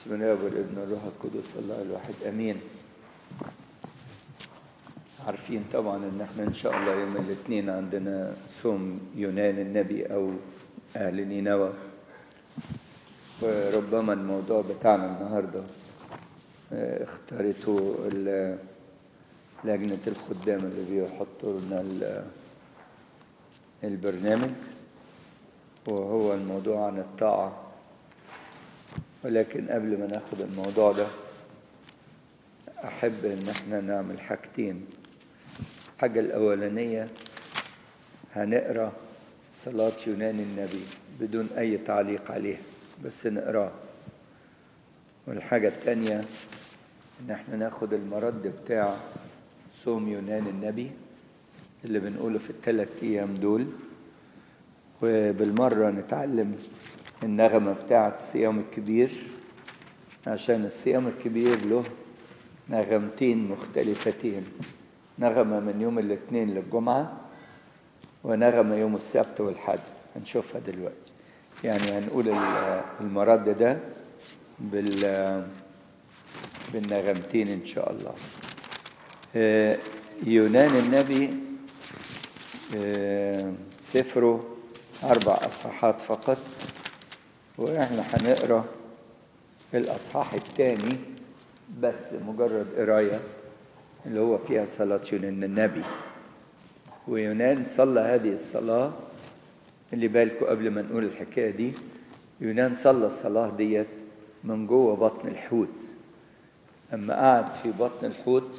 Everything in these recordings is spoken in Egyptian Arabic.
بسم الله والابن والروح القدس الله الواحد امين عارفين طبعا ان احنا ان شاء الله يوم الاثنين عندنا صوم يونان النبي او اهل نينوى وربما الموضوع بتاعنا النهارده آه، اختارته ال- لجنة الخدام اللي بيحطوا لنا ال- البرنامج وهو الموضوع عن الطاعة ولكن قبل ما ناخد الموضوع ده أحب إن احنا نعمل حاجتين الحاجة الأولانية هنقرأ صلاة يونان النبي بدون أي تعليق عليها بس نقراه والحاجة التانية إن احنا ناخد المرد بتاع صوم يونان النبي اللي بنقوله في الثلاث أيام دول وبالمرة نتعلم النغمة بتاعة الصيام الكبير عشان الصيام الكبير له نغمتين مختلفتين نغمة من يوم الاثنين للجمعة ونغمة يوم السبت والحد هنشوفها دلوقتي يعني هنقول ال- المرد ده بال بالنغمتين إن شاء الله آه، يونان النبي آه، سفره أربع أصحاحات فقط وإحنا هنقرأ الأصحاح الثاني بس مجرد قراية اللي هو فيها صلاة يونان النبي ويونان صلى هذه الصلاة اللي بالكم قبل ما نقول الحكاية دي يونان صلى الصلاة ديت من جوه بطن الحوت أما قعد في بطن الحوت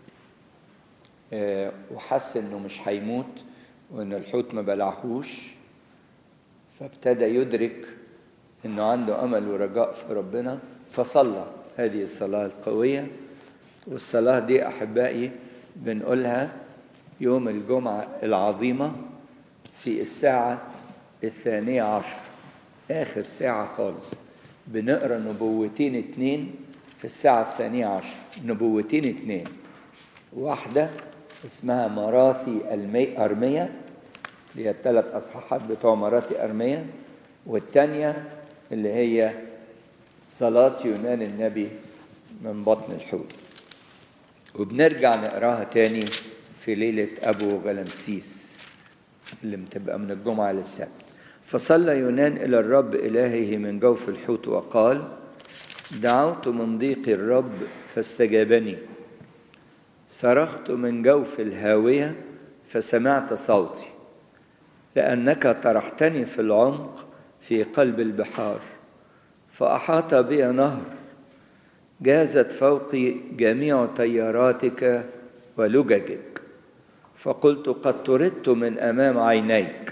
آه، وحس إنه مش هيموت وإن الحوت ما بلعهوش فابتدى يدرك انه عنده امل ورجاء في ربنا فصلى هذه الصلاه القويه والصلاه دي احبائي بنقولها يوم الجمعه العظيمه في الساعه الثانيه عشر اخر ساعه خالص بنقرا نبوتين اتنين في الساعه الثانيه عشر نبوتين اتنين واحده اسمها مراثي المي ارميه اللي هي الثلاث اصحاحات بتوع مراتي ارميه والثانيه اللي هي صلاه يونان النبي من بطن الحوت وبنرجع نقراها تاني في ليله ابو غلمسيس اللي بتبقى من الجمعه للسبت فصلى يونان الى الرب الهه من جوف الحوت وقال دعوت من ضيق الرب فاستجابني صرخت من جوف الهاويه فسمعت صوتي لأنك طرحتني في العمق في قلب البحار فأحاط بي نهر جازت فوقي جميع طياراتك ولججك فقلت قد طردت من أمام عينيك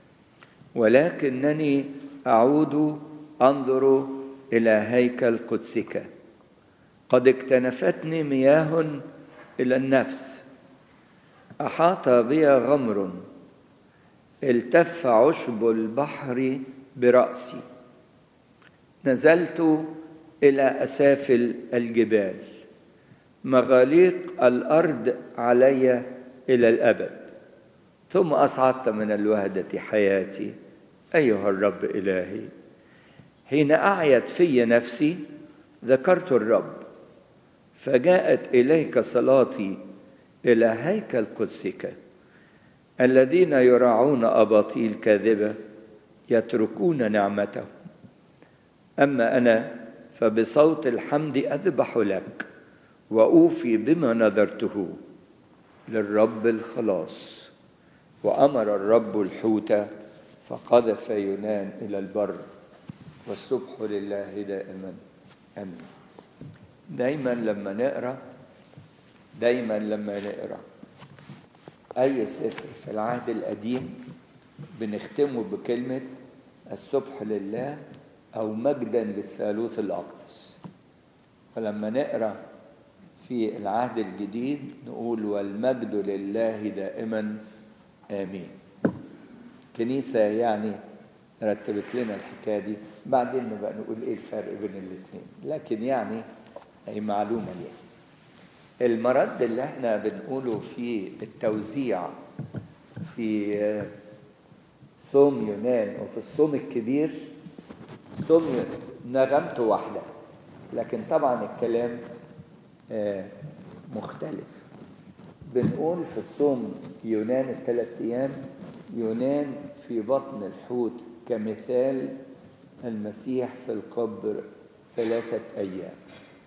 ولكنني أعود أنظر إلى هيكل قدسك قد اكتنفتني مياه إلى النفس أحاط بي غمر التف عشب البحر برأسي نزلت إلى أسافل الجبال مغاليق الأرض علي إلى الأبد ثم أصعدت من الوهدة حياتي أيها الرب إلهي حين أعيت في نفسي ذكرت الرب فجاءت إليك صلاتي إلى هيكل قدسك الذين يراعون أباطيل كاذبة يتركون نعمته أما أنا فبصوت الحمد أذبح لك وأوفي بما نذرته للرب الخلاص وأمر الرب الحوت فقذف يونان إلى البر والسبح لله دائما آمين دايما لما نقرأ دايما لما نقرأ أي سفر في العهد القديم بنختمه بكلمة السبح لله أو مجدا للثالوث الأقدس ولما نقرأ في العهد الجديد نقول والمجد لله دائما آمين كنيسة يعني رتبت لنا الحكاية دي بعدين نبقى نقول إيه الفرق بين الاثنين لكن يعني هي معلومة يعني المرد اللي احنا بنقوله في التوزيع في صوم يونان وفي الصوم الكبير صوم نغمته واحدة لكن طبعا الكلام مختلف بنقول في الصوم يونان الثلاث أيام يونان في بطن الحوت كمثال المسيح في القبر ثلاثة أيام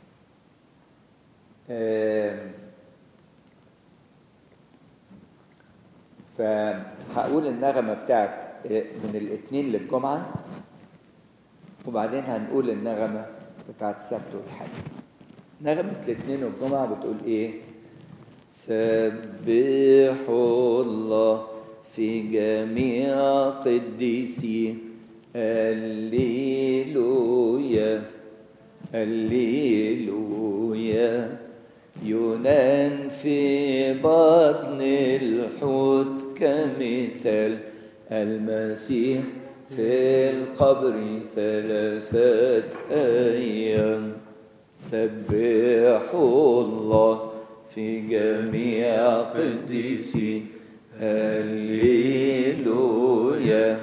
فهقول النغمة بتاعت من الاثنين للجمعة وبعدين هنقول النغمة بتاعت السبت والحد نغمة الاثنين والجمعة بتقول ايه سبحوا الله في جميع قديسيه هللويا هللويا يونان في بطن الحوت كمثال المسيح في القبر ثلاثة أيام سبحوا الله في جميع قديسيه هللويا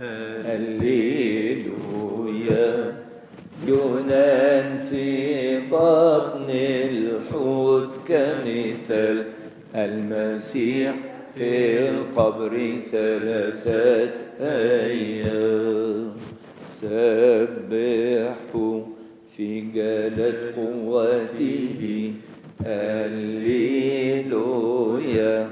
هللويا يونان في بطن الحوت كمثال المسيح في القبر ثلاثة أيام سبحوا في جلد قوته هللويا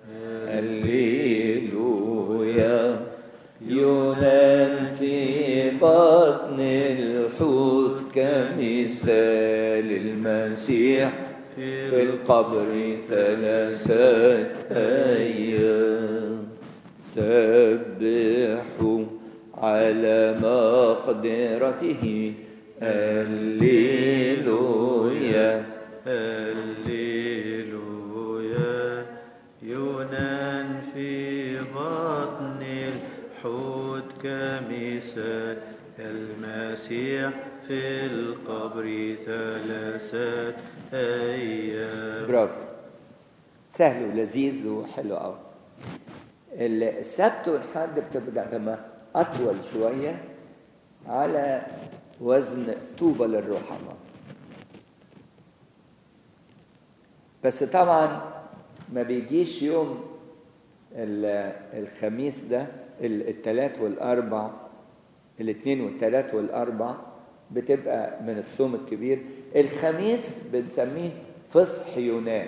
هللويا يونان في بطن الحوت كمثال المسيح في القبر ثلاثة أيام سبحوا على مقدرته هللويا هللويا يونان في بطن الحوت كمثال المسيح في القبر ثلاثة أيام برافو سهل ولذيذ وحلو قوي السبت والحد بتبقى نغمة أطول شوية على وزن طوبى للروح الله بس طبعا ما بيجيش يوم الخميس ده الثلاث والاربع الاثنين والثلاث والاربع بتبقى من الصوم الكبير الخميس بنسميه فصح يونان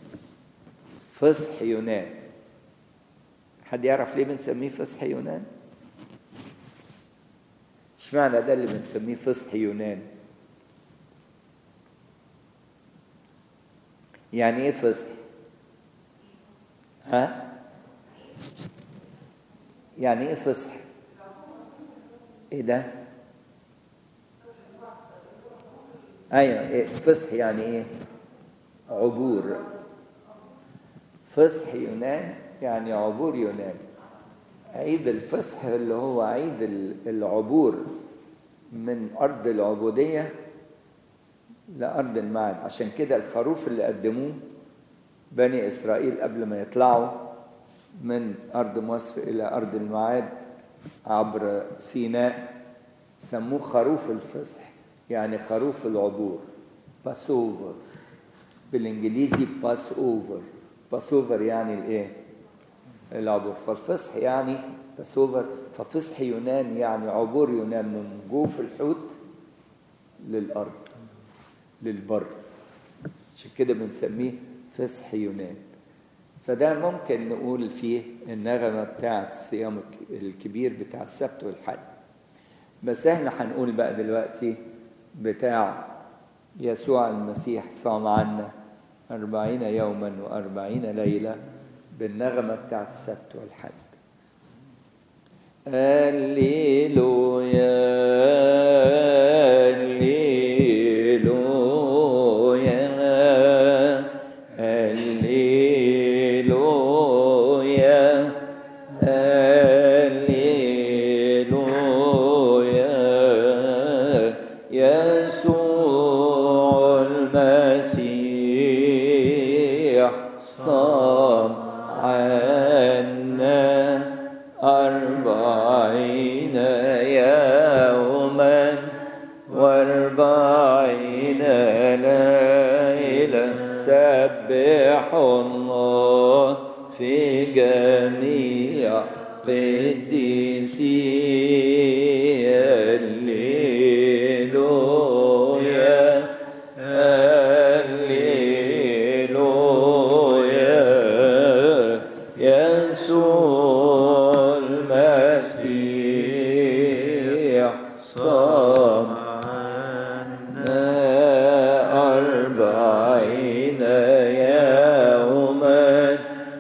فصح يونان حد يعرف ليه بنسميه فصح يونان اشمعنى ده اللي بنسميه فصح يونان يعني ايه فصح ها يعني ايه فصح ايه ده ايوه إيه فصح يعني ايه عبور فصح يونان يعني عبور يونان عيد الفصح اللي هو عيد العبور من ارض العبوديه لارض المعاد عشان كده الخروف اللي قدموه بني اسرائيل قبل ما يطلعوا من ارض مصر الى ارض المعاد عبر سيناء سموه خروف الفصح يعني خروف العبور باس اوفر بالانجليزي باس اوفر باس اوفر يعني الايه العبور فالفصح يعني باس اوفر ففصح يونان يعني عبور يونان من جوف الحوت للارض للبر عشان كده بنسميه فصح يونان فده ممكن نقول فيه النغمة بتاعة الصيام الكبير بتاع السبت والحد بس احنا هنقول بقى دلوقتي بتاع يسوع المسيح صام عنا أربعين يوما وأربعين ليلة بالنغمة بتاعة السبت والحد هللويا هللويا هللويا هللويا يسوع المسيح صام عنا أربعين يوما أربعين ليلة سبحوا الله في جميع قديسي هللويا هللويا يسوع المسيح صام عنا أربعين يوما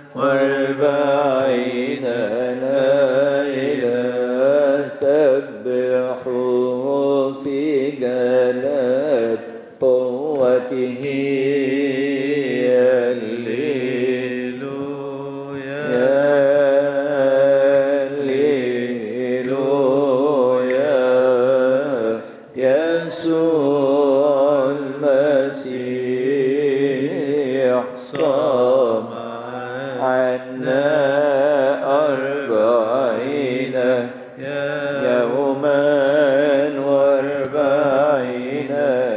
وأربعين ليلة سبحوا في جلال قوته هللويا هللويا يسوع المسيح صام عنا أربعين يوما وأربعين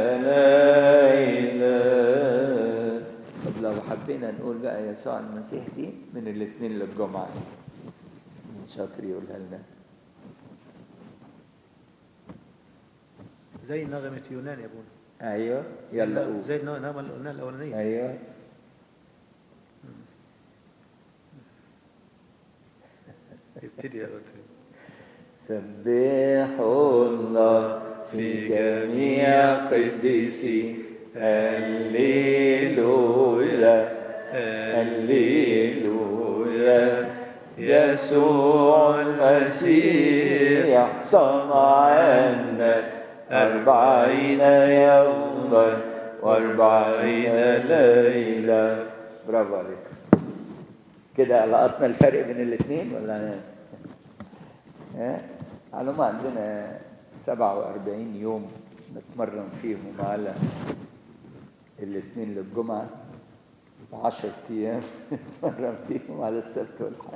ليلة طب لو حبينا نقول بقى يسوع المسيح دي من الاثنين للجمعة مين شاطر يقولها لنا زي نغمة يونان يا ابونا ايوه يلا قول زي النغمة اللي قلناها الأولانية ايوه ابتدي يا بطل سبحوا الله في جميع قديسي هللويا هللويا يسوع المسيح صام عنا أربعين يوما وأربعين ليلة برافو عليك كده لقطنا الفرق بين الاثنين ولا ها؟ على ما عندنا 47 يوم نتمرن فيهم على الاثنين للجمعة و10 أيام نتمرن فيهم على السبت والحد